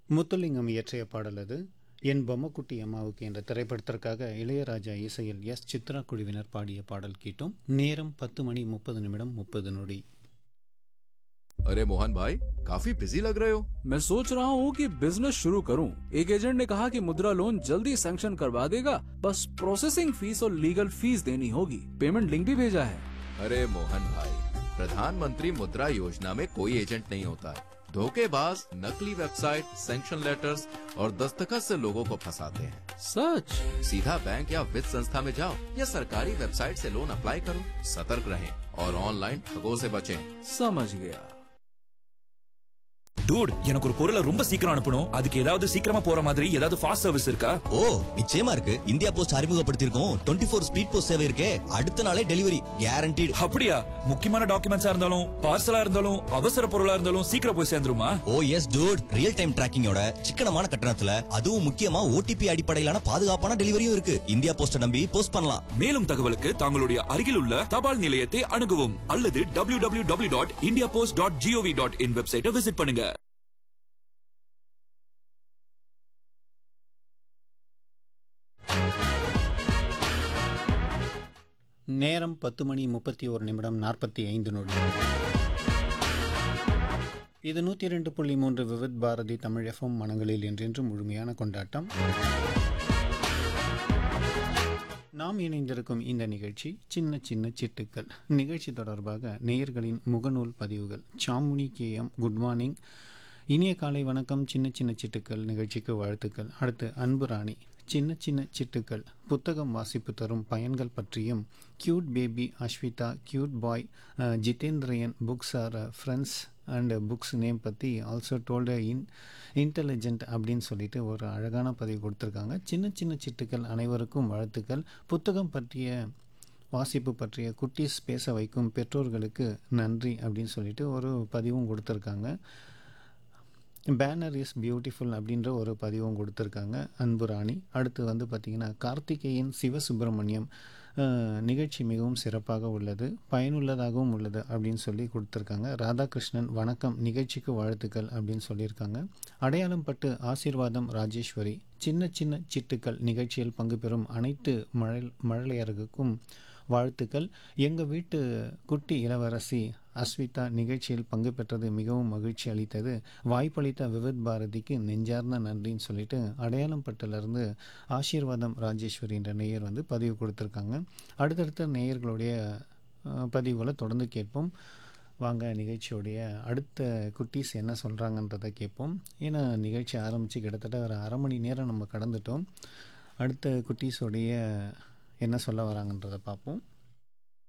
முத்துலிங்கம் இயற்றிய பாடல் அது என் பொம்மக்குட்டி அம்மாவுக்கு என்ற திரைப்படத்திற்காக இளையராஜா இசையில் எஸ் சித்ரா குழுவினர் பாடிய பாடல் கேட்டோம் நேரம் பத்து மணி முப்பது நிமிடம் முப்பது நொடி अरे मोहन भाई काफी बिजी लग रहे हो मैं सोच रहा हूँ कि बिजनेस शुरू करूँ एक एजेंट ने कहा कि मुद्रा लोन जल्दी सैंक्शन करवा देगा बस प्रोसेसिंग फीस और लीगल फीस देनी होगी पेमेंट लिंक भी भेजा है अरे मोहन भाई प्रधानमंत्री मुद्रा योजना में कोई एजेंट नहीं होता है धोखेबाज नकली वेबसाइट सैंक्शन लेटर्स और दस्तखत से लोगों को फंसाते हैं सच सीधा बैंक या वित्त संस्था में जाओ या सरकारी वेबसाइट से लोन अप्लाई करो सतर्क रहें और ऑनलाइन ठगों से बचें समझ गया டூட் எனக்கு ஒரு பொருளை ரொம்ப சீக்கிரம் அனுப்பணும் அதுக்கு ஏதாவது சீக்கிரமா போற மாதிரி ஏதாவது ஃபாஸ்ட் சர்வீஸ் இருக்கா ஓ நிச்சயமா இருக்கு இந்தியா போஸ்ட் அறிமுகப்படுத்தியிருக்கோம் டுவெண்ட்டி ஃபோர் ஸ்பீட் போஸ்ட் சேவை இருக்கே அடுத்த நாளே டெலிவரி கேரண்டீடு அப்படியா முக்கியமான டாக்குமெண்ட்ஸா இருந்தாலும் பார்சலா இருந்தாலும் அவசர பொருளா இருந்தாலும் சீக்கிரம் போய் சேர்ந்துருமா oh yes dude real time டிராக்கிங்கோட சிக்கனமான கட்டணத்துல அதுவும் முக்கியமா ஓடிபி அடிப்படையிலான பாதுகாப்பான டெலிவரியும் இருக்கு இந்தியா போஸ்ட நம்பி போஸ்ட் பண்ணலாம் மேலும் தகவலுக்கு தங்களுடைய அருகில் உள்ள தபால் நிலையத்தை அணுகவும் அல்லது W W W dot India post dot gov dot in வெப்சைட்டை விசிட் பண்ணுங்க நேரம் பத்து மணி முப்பத்தி ஒரு நிமிடம் நாற்பத்தி ஐந்து நொடி இது நூற்றி ரெண்டு புள்ளி மூன்று விவித் பாரதி தமிழ் எஃப்எம் மனங்களில் என்றென்றும் முழுமையான கொண்டாட்டம் நாம் இணைந்திருக்கும் இந்த நிகழ்ச்சி சின்ன சின்ன சிட்டுக்கள் நிகழ்ச்சி தொடர்பாக நேயர்களின் முகநூல் பதிவுகள் Samuni K M good morning இனிய காலை வணக்கம் சின்ன சின்ன சிட்டுக்கள் நிகழ்ச்சிக்கு வாழ்த்துக்கள் அடுத்து அன்பு ராணி சின்ன சின்ன சிட்டுக்கள் புத்தகம் வாசிப்பு தரும் பயன்கள் பற்றியும் cute baby Aswitha cute boy Jithendrayan books are friends and books name பற்றி ஆல்சோ டோல்டு இன் இன்டெலிஜென்ட் அப்படின்னு சொல்லிட்டு ஒரு அழகான பதிவு கொடுத்துருக்காங்க சின்ன சின்ன சிட்டுக்கள் அனைவருக்கும் வாழ்த்துக்கள் புத்தகம் பற்றிய வாசிப்பு பற்றிய குட்டீஸ் பேச வைக்கும் பெற்றோர்களுக்கு நன்றி அப்படின்னு சொல்லிட்டு ஒரு பதிவும் கொடுத்துருக்காங்க பேனர் இஸ் பியூட்டிஃபுல் அப்படின்ற ஒரு பதிவும் கொடுத்துருக்காங்க அன்பு ராணி அடுத்து வந்து பார்த்திங்கன்னா கார்த்திகேயன் சிவசுப்பிரமணியம் அஹ், நிகழ்ச்சி மிகவும் சிறப்பாக உள்ளது பயனுள்ளதாகவும் உள்ளது அப்படின்னு சொல்லி கொடுத்துருக்காங்க ராதாகிருஷ்ணன் வணக்கம் நிகழ்ச்சிக்கு வாழ்த்துக்கள் அப்படின்னு சொல்லியிருக்காங்க அடையாளம் பட்டு ஆசீர்வாதம் ராஜேஸ்வரி சின்ன சின்ன சிட்டுக்கள் நிகழ்ச்சியில் பங்கு பெறும் அனைத்து மழை மழலையர்களுக்கும் வாழ்த்துக்கள் எங்கள் வீட்டு குட்டி இளவரசி அஸ்விதா நிகழ்ச்சியில் பங்கு பெற்றது மிகவும் மகிழ்ச்சி அளித்தது வாய்ப்பளித்த விவித் பாரதிக்கு நெஞ்சார்ந்த நன்றின்னு சொல்லிட்டு அடையாளம் பட்டிலிருந்து ஆசீர்வாதம் ராஜேஸ்வரி என்ற நேயர் வந்து பதிவு கொடுத்துருக்காங்க அடுத்தடுத்த நேயர்களுடைய அஹ், பதிவுகளை தொடர்ந்து கேட்போம் வாங்க நிகழ்ச்சியோடைய அடுத்த குட்டீஸ் என்ன சொல்கிறாங்கன்றதை கேட்போம் ஏன்னா நிகழ்ச்சி ஆரம்பித்து கிட்டத்தட்ட ஒரு அரை மணி நேரம் நம்ம கடந்துட்டோம் அடுத்த குட்டீஸோடைய என்ன சொல்ல வராங்கன்றதை பார்ப்போம்